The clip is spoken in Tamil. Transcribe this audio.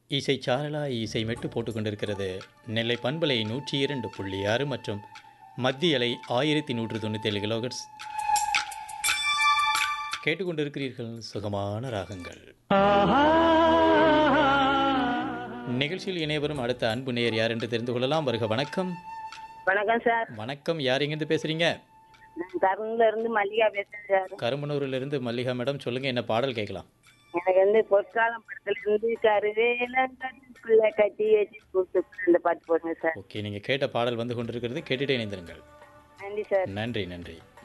இசை சாரலா இசை மெட்டு போட்டுக்கொண்டிருக்கிறது நெல்லை பண்பலை நூற்றி இரண்டு புள்ளி ஆறு மற்றும் மத்திய அலை ஆயிரத்தி நூற்று தொண்ணூற்றி ஏழு கிலோகட்ஸ் கேட்டுக்கொண்டிருக்கிறீர்கள் சுகமான ராகங்கள் நிகழ்ச்சியில் இணையவரும் அடுத்த அன்பு நேயர் யார் என்று தெரிந்து கொள்ளலாம் வருக வணக்கம் வணக்கம் சார் வணக்கம் யார் எங்கேருந்து பேசுறீங்க நான் கருங்குல இருந்து மல்லிகா பேசுறேன் சார் கருமனூரிலிருந்து மல்லிகா மேடம் சொல்லுங்க என்ன பாடல் கேட்கலாம் எனக்கு வந்து பொற்காலம் படத்துல இருந்து கருவேலங்குள்ள கட்டி வச்சு கூட்டு அந்த பாட்டு போடுங்க சார் ஓகே நீங்கள் கேட்ட பாடல் வந்து கொண்டிருக்கிறது கேட்டுட்டே இணைந்திருங்கள் நன்றி சார் நன்றி நன்றி